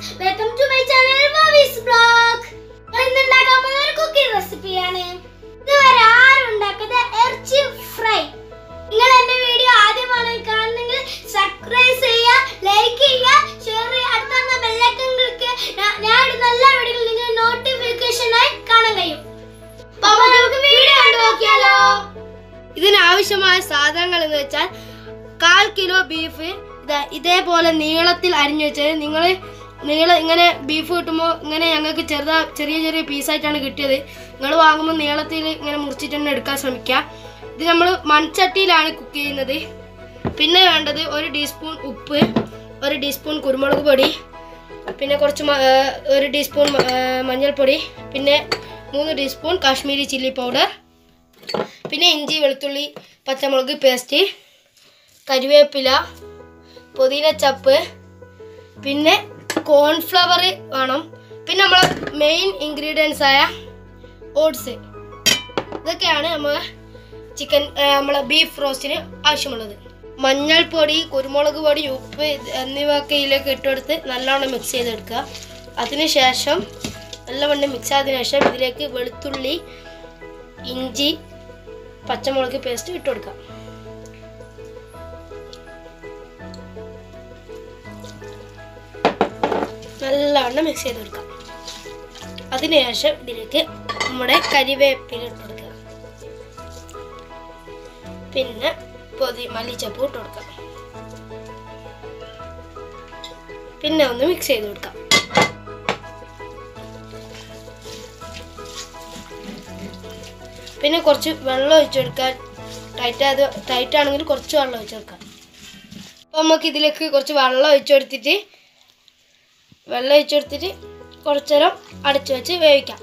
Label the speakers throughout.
Speaker 1: welcome to my channel movies blog ഇന്ന് ഉണ്ടാക്കാൻ പോകുന്ന ഒരു കുക്കിംഗ് റെസിപ്പിയാണ് ഇതുവരെ ആരും ഉണ്ടാക്കാത്ത ഇറച്ചി ഫ്രൈ നിങ്ങൾ എന്റെ വീഡിയോ ആദ്യമാണ് കാണുന്നെങ്കിൽ സബ്സ്ക്രൈബ് ചെയ്യുക ലൈക്ക് ചെയ്യുക ഷെയർ ചെയ്യുക അടുത്ത ബെല്ലൈക്കൺ ക്ലിക്ക് ഞാൻ ഇടുന്ന എല്ലാ വീഡിയോകളും നിങ്ങൾ നോട്ടിഫിക്കേഷനായി കാണാൻ കഴിയും അപ്പൊ നമുക്ക് വീഡിയോ കണ്ടു നോക്കിയാലോ
Speaker 2: ഇതിനാവശ്യമായ സാധനങ്ങൾ എന്ന് വെച്ചാൽ കാൽ കിലോ ബീഫ് ഇതാ ഇതേപോലെ നീളത്തിൽ അരിഞ്ഞു വെച്ചത് നിങ്ങൾ നീളം ഇങ്ങനെ ബീഫ് കിട്ടുമ്പോൾ ഇങ്ങനെ ഞങ്ങൾക്ക് ചെറുതാ ചെറിയ ചെറിയ പീസായിട്ടാണ് കിട്ടിയത് നിങ്ങൾ വാങ്ങുമ്പോൾ നീളത്തിൽ ഇങ്ങനെ മുറിച്ചിട്ട് തന്നെ എടുക്കാൻ ശ്രമിക്കുക ഇത് നമ്മൾ മൺചട്ടിയിലാണ് കുക്ക് ചെയ്യുന്നത് പിന്നെ വേണ്ടത് ഒരു ടീസ്പൂൺ ഉപ്പ് ഒരു ടീസ്പൂൺ കുരുമുളക് പൊടി പിന്നെ കുറച്ച് മ- ഏർ ഒരു ടീസ്പൂൺ മ- ഏർ മഞ്ഞൾപ്പൊടി പിന്നെ മൂന്ന് ടീസ്പൂൺ കാശ്മീരി ചില്ലി പൗഡർ പിന്നെ ഇഞ്ചി വെളുത്തുള്ളി പച്ചമുളക് പേസ്റ്റ് കരിവേപ്പില പുതിന ചപ്പ് പിന്നെ കോൺഫ്ലവർ വേണം പിന്നെ നമ്മളെ മെയിൻ ഇൻഗ്രീഡിയൻസ് ആയ ഓട്സ് ഇതൊക്കെയാണ് നമ്മൾ ചിക്കൻ നമ്മളെ ബീഫ് റോസ്റ്റിന് ആവശ്യമുള്ളത് മഞ്ഞൾപ്പൊടി കുരുമുളക് പൊടി ഉപ്പ് ഇത് എന്നിവയൊക്കെ ഇതിലേക്ക് ഇട്ടെടുത്ത് നല്ലോണം മിക്സ് ചെയ്തെടുക്കുക അതിനുശേഷം നല്ലവണ്ണം മിക്സ് ആയതിനു ശേഷം ഇതിലേക്ക് വെളുത്തുള്ളി ഇഞ്ചി പച്ചമുളക് പേസ്റ്റ് ഇട്ട് കൊടുക്കാം നല്ലവണ്ണം മിക്സ് ചെയ്ത് കൊടുക്കാം അതിനുശേഷം ഇതിലേക്ക് നമ്മുടെ കരിവേപ്പില ഇട്ട് കൊടുക്കുക പിന്നെ പൊതി മല്ലിച്ചപ്പ് ഇട്ട് കൊടുക്കാം പിന്നെ ഒന്ന് മിക്സ് ചെയ്ത് കൊടുക്കാം പിന്നെ കുറച്ച് വെള്ളം ഒഴിച്ചെടുക്കാൻ ടൈറ്റ് ആയത് ടൈറ്റ് ആണെങ്കിൽ കുറച്ച് വെള്ളം ഒഴിച്ചെടുക്കാം അപ്പോൾ നമുക്ക് ഇതിലേക്ക് കുറച്ച് വെള്ളം ഒഴിച്ചെടുത്തിട്ട് വെള്ളം ഒഴിച്ചെടുത്തിട്ട് കുറച്ച് നേരം അടച്ചു വെച്ച് വേവിക്കാം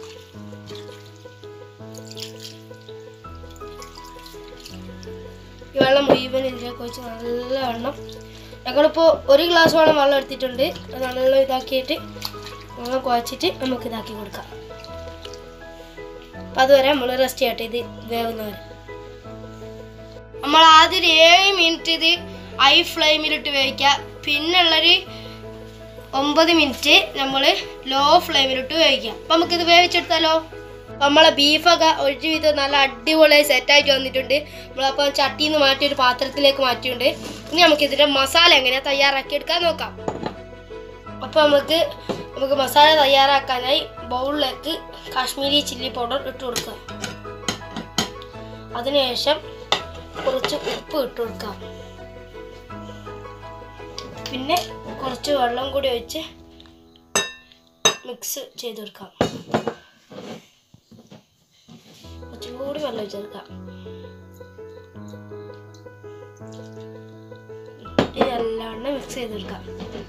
Speaker 2: ഈ വെള്ളം മുഴുവൻ ഇതിലേക്ക് ഒഴിച്ച് നല്ല വെള്ളം ഞങ്ങളിപ്പോൾ ഒരു ഗ്ലാസ് വേണം വെള്ളം എടുത്തിട്ടുണ്ട് അത് നല്ല ഇതാക്കിയിട്ട് നമ്മൾ കുഴച്ചിട്ട് നമുക്ക് ഇതാക്കി കൊടുക്കാം അപ്പം അതുവരെ നമ്മൾ റെസ്റ്റ് ചെയ്യട്ടെ ഇത് വേവുന്നവരെ നമ്മൾ ആദ്യം ഒരു ഏഴ് മിനിറ്റ് ഇത് ഹൈ ഫ്ലെയിമിലിട്ട് വേവിക്കുക പിന്നുള്ളൊരു ഒമ്പത് മിനിറ്റ് നമ്മൾ ലോ ഫ്ലെയിമിലിട്ട് വേവിക്കുക അപ്പം നമുക്കിത് വേവിച്ചെടുത്താലോ അപ്പം നമ്മളെ ബീഫൊക്കെ ഒരുവിധം നല്ല അടിപൊളിയായി സെറ്റായിട്ട് വന്നിട്ടുണ്ട് നമ്മളപ്പോൾ ചട്ടിയിൽ നിന്ന് മാറ്റി ഒരു പാത്രത്തിലേക്ക് മാറ്റിയിട്ടുണ്ട് ഇനി നമുക്ക് ഇതിൻ്റെ മസാല എങ്ങനെയാണ് തയ്യാറാക്കി എടുക്കാൻ നോക്കാം അപ്പോൾ നമുക്ക് നമുക്ക് മസാല തയ്യാറാക്കാനായി ബൗളിലേക്ക് കാശ്മീരി ചില്ലി പൗഡർ ഇട്ട് കൊടുക്കുക അതിനുശേഷം കുറച്ച് ഉപ്പ് ഇട്ട് കൊടുക്കാം പിന്നെ കുറച്ച് വെള്ളം കൂടി ഒഴിച്ച് മിക്സ് ചെയ്ത് കൊടുക്കാം കുറച്ചും കൂടി വെള്ളം ഒഴിച്ച് കൊടുക്കാം ഇതെല്ലാം മിക്സ് ചെയ്ത് കൊടുക്കാം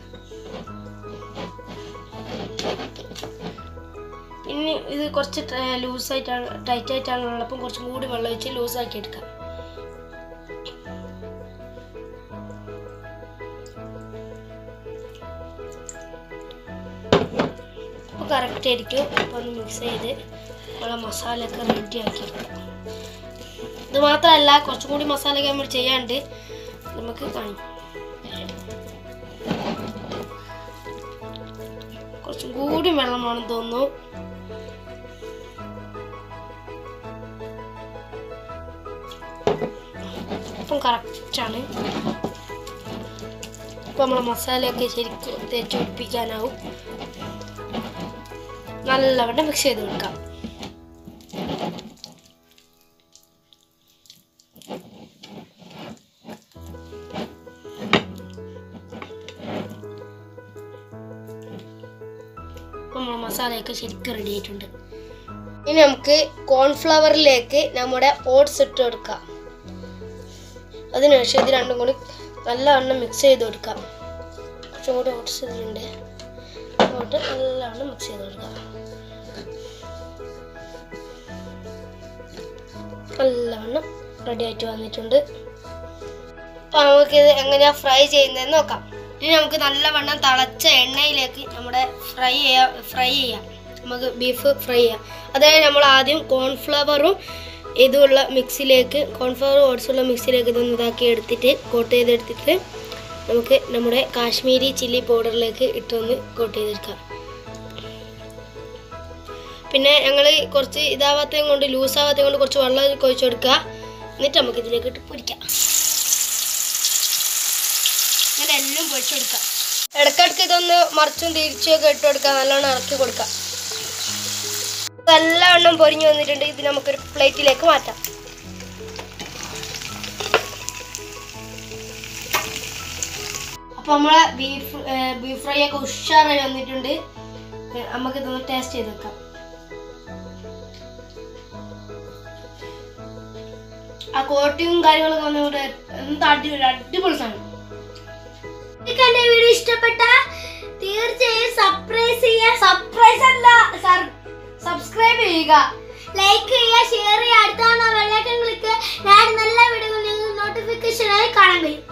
Speaker 2: പിന്നെ ഇത് കുറച്ച് ലൂസായിട്ടാണ് ടൈറ്റ് ആയിട്ടാണ് ഉള്ളപ്പം കുറച്ചും കൂടി വെള്ളം ഒഴിച്ച് ലൂസാക്കി എടുക്കാം അപ്പോൾ കറക്റ്റ് ആയിരിക്കും അപ്പോൾ ഒന്ന് മിക്സ് ചെയ്ത് നമ്മളെ മസാലയൊക്കെ റെഡിയാക്കി എടുക്കാം ഇത് മാത്രമല്ല കുറച്ചും കൂടി മസാലയൊക്കെ നമ്മൾ ചെയ്യാണ്ട് നമുക്ക് കാണിക്കാം കുറച്ചും കൂടി വെള്ളം വേണം തോന്നുന്നു അപ്പം കറക്റ്റാണ് ഇപ്പം നമ്മളെ മസാലയൊക്കെ ശരിക്കും തേച്ച് പിടിപ്പിക്കാനാവും നല്ലവണ്ണം മിക്സ് ചെയ്ത് കൊടുക്കാം ഇപ്പം നമ്മളെ മസാലയൊക്കെ ശരിക്കും റെഡി ആയിട്ടുണ്ട് ഇനി നമുക്ക് കോൺഫ്ലവറിലേക്ക് നമ്മുടെ ഓട്സ് ഇട്ട് കൊടുക്കാം അതിനുശേഷം ഇത് രണ്ടും കൂടി നല്ലവണ്ണം മിക്സ് ചെയ്ത് കൊടുക്കാം കുറച്ചും കൂടി ഓട്സ് ഇതിലുണ്ട് അങ്ങോട്ട് നല്ലവണ്ണം മിക്സ് ചെയ്ത് കൊടുക്കാം നല്ലവണ്ണം റെഡി ആയിട്ട് വന്നിട്ടുണ്ട് അപ്പോൾ നമുക്കിത് എങ്ങനെയാണ് ഫ്രൈ ചെയ്യുന്നതെന്ന് നോക്കാം ഇനി നമുക്ക് നല്ലവണ്ണം തിളച്ച എണ്ണയിലേക്ക് നമ്മുടെ ഫ്രൈ ചെയ്യാം ഫ്രൈ ചെയ്യാം നമുക്ക് ബീഫ് ഫ്രൈ ചെയ്യാം അതായത് നമ്മൾ ആദ്യം കോൺഫ്ലവറും ഇതുള്ള മിക്സിലേക്ക് കോൺഫ്ലവർ ഓട്സുള്ള മിക്സിലേക്ക് ഇതൊന്ന് ഇതാക്കി എടുത്തിട്ട് കോട്ട് ചെയ്തെടുത്തിട്ട് നമുക്ക് നമ്മുടെ കാശ്മീരി ചില്ലി പൗഡറിലേക്ക് ഇട്ടൊന്ന് കോട്ട് ചെയ്തെടുക്കാം പിന്നെ ഞങ്ങൾ കുറച്ച് ഇതാവാത്തതും കൊണ്ട് ലൂസാവാത്തതും കൊണ്ട് കുറച്ച് വെള്ളം ഒഴിച്ചു കൊടുക്കുക എന്നിട്ട് നമുക്ക് ഇതിലേക്ക് ഇട്ട് പൊരിക്കാം അങ്ങനെ എല്ലാം പൊരിച്ചെടുക്കാം ഇടയ്ക്കിടയ്ക്ക് ഇതൊന്ന് മറിച്ചും തിരിച്ചൊക്കെ ഇട്ട് കൊടുക്കാം നല്ലോണം ഇറക്കി കൊടുക്കാം നല്ലവണ്ണം പൊരിഞ്ഞു വന്നിട്ടുണ്ട് ഇത് നമുക്കൊരു പ്ലേറ്റിലേക്ക് മാറ്റാം അപ്പോൾ നമ്മളെ ബീഫ് ബീഫ് ഫ്രൈ ഒക്കെ ഉഷാറായി വന്നിട്ടുണ്ട് ഏ, നമുക്ക് ഇതൊന്ന് ടേസ്റ്റ് ചെയ്ത് വെക്കാം ആ കോട്ടിയും കാര്യങ്ങളൊക്കെ വന്നിട്ട് എന്താ അടിപൊളി അടിപൊളി സാധനം
Speaker 1: നിങ്ങൾക്ക് എന്റെ വീഡിയോ ഇഷ്ടപ്പെട്ട തീർച്ചയായും സർപ്രൈസ് ചെയ്യുക
Speaker 2: സർപ്രൈസ് അല്ല സബ്സ്ക്രൈബ് ചെയ്യുക
Speaker 1: ലൈക്ക് ചെയ്യുക ഷെയർ ചെയ്യുക അടുത്താണ് വെള്ളക്കം ക്ലിക്ക് ഞാൻ നല്ല വീഡിയോ നിങ്ങൾക്ക് നോട്ടിഫിക്കേഷനായി കാണാൻ കഴിയും